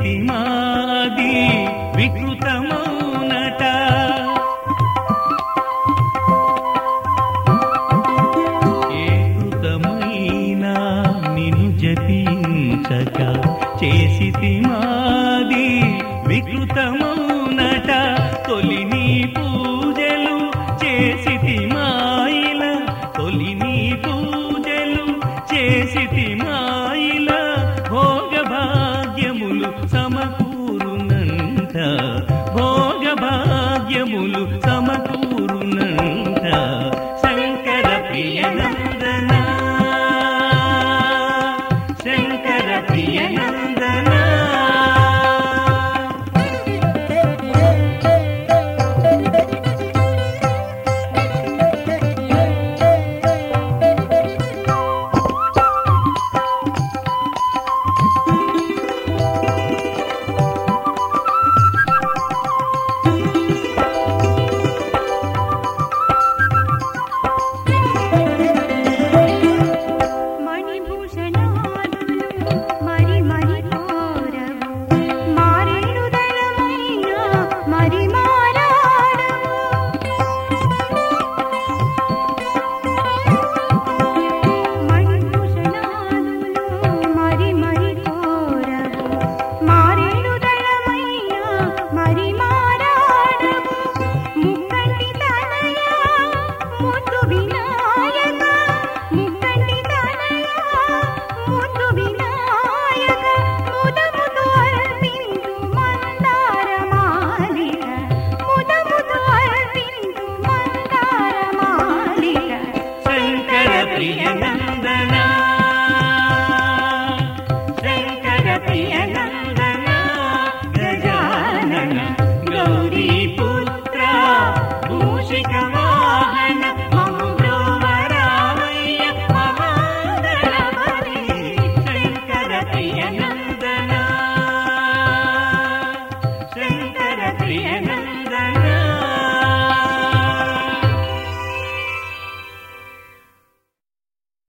చేసితి మాది వికృతమౌనట ఏ కృతమైనా నిన్ను జపించక చేసితి మాది వికృతమౌనట తొలి నీ పూజలు చేసితి మాయిల తొలి నీ పూజలు చేసితి మాయిల భోగ భాగ్యములు సమకూరునంట భోగ భాగ్యములు సమకూరునంట శంకర ప్రియనందన శంకర ప్రియనందన మణిభూషణాదులు మరి మరి కోరవు మారేడుదలమైన మరి మారాడవు మణిభూషణాదులు మరి మరి కోరవు మారేడుదలమైన మరి మారాడవు ముక్కంటి తనయ ముద్దు వినాయక ముక్కంటి తనయ ముద్దు వినాయక ముదముదు అర్పించు మందార మాలిక ముదముదు అర్పించు మందార మాలిక శంకర ప్రియనందన శంకర ప్రియనందన గజానన గౌరీ పుత్ర భూషిక